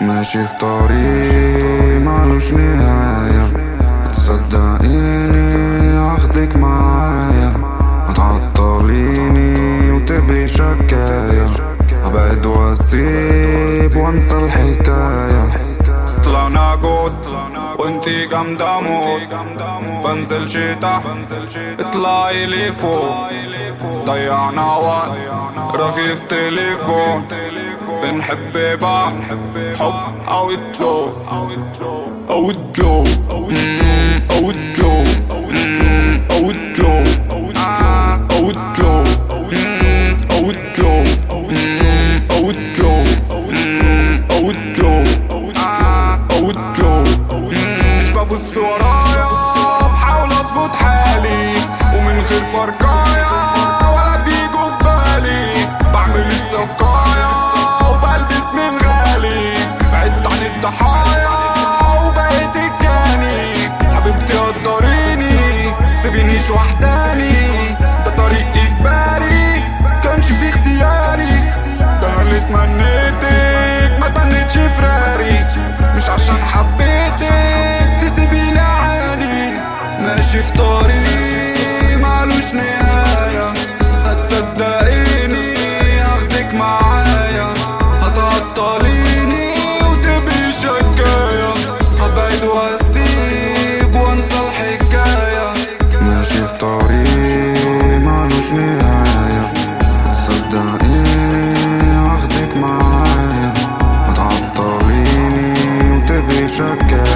ماشي في طريق مالوش نهاية تصدقيني اخدك معايا هتعطليني وتبقي شكاية ابعد واسيب وانسى الحكاية اصلا جود وانتي جامدة موت بنزل شي تحت اطلعي لي فوق ضيعنا وقت رغيف تليفون بنحب بعض حب او تلو او تلو او تلو او تلو او تلو او تلو او تلو او تلو او تلو مش ببص ورايا بحاول اظبط حالي ومن غير فرقايا ولا بيجوا في بالي بعمل الصفقايا وبلبس من غالي بعدت عن الضحايا وبقيت الجاني حبيبتي قدريني سيبينيش وحداني ده طريق اجباري كانش في اختياري ده انا اللي اتمنيتك ما تمنيتش فراري مش عشان حبيتك تسيبيني عادي ماشي في طريق معلوش نهاية هتصدقيني هاخدك معايا هتعطليني وتبقي شكاية هبعد واسيب وانسى الحكاية ماشي في طريق مالوش نهاية تصدقيني اخدك معايا هتعطليني وتبقي شكاية